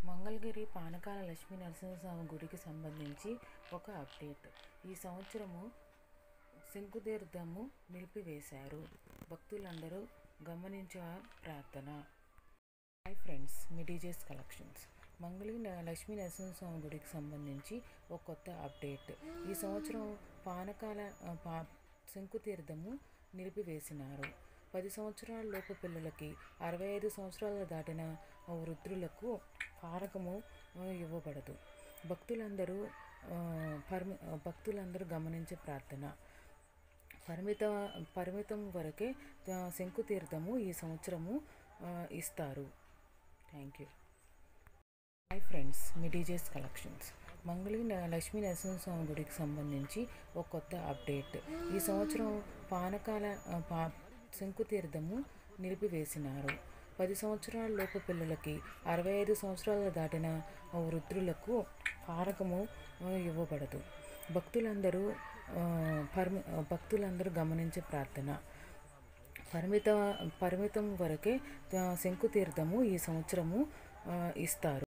మంగళగిరి పానకాల లక్ష్మీ నరసింహస్వామి గుడికి సంబంధించి ఒక అప్డేట్ ఈ సంవత్సరము శంకుతీర్థము నిలిపివేశారు భక్తులందరూ గమనించ ప్రార్థన హాయ్ ఫ్రెండ్స్ మీ డీజేస్ కలెక్షన్స్ మంగళగిరి న- లక్ష్మీ నరసింహస్వామి గుడికి సంబంధించి ఒక కొత్త అప్డేట్ ఈ సంవత్సరం పానకాల ఆ, పా శంకుతీర్థము నిలిపివేసినారు పది సంవత్సరాల లోపు పిల్లలకి అరవై ఐదు సంవత్సరాలు దాటిన వృద్ధులకు పానకము ఆ, ఇవ్వబడదు భక్తులందరూ ఆ, పరమ భక్తులందరూ గమనించే ప్రార్థన పరిమిత పరిమితం వరకే ఆ, శంకుతీర్థము ఈ సంవత్సరము ఆ, ఇస్తారు థ్యాంక్ యూ హాయ్ ఫ్రెండ్స్ మీ డీజేస్ కలెక్షన్స్ మంగళగిరి న- లక్ష్మీ నరసింహస్వామి గుడికి సంబంధించి ఒక కొత్త అప్డేట్ ఈ సంవత్సరం పానకాల ఆ, పా శంకుతీర్థము నిలిపివేసినారు పది సంవత్సరాల లోపు పిల్లలకి అరవై ఐదు సంవత్సరాలు దాటిన వృద్ధులకు పానకము ఆ, ఇవ్వబడదు భక్తులందరూ ఆ, పరిమి భక్తులందరూ గమనించే ప్రార్థన పరిమిత పరిమితం వరకే ఆ, శంకుతీర్థము ఈ సంవత్సరము ఆ, ఇస్తారు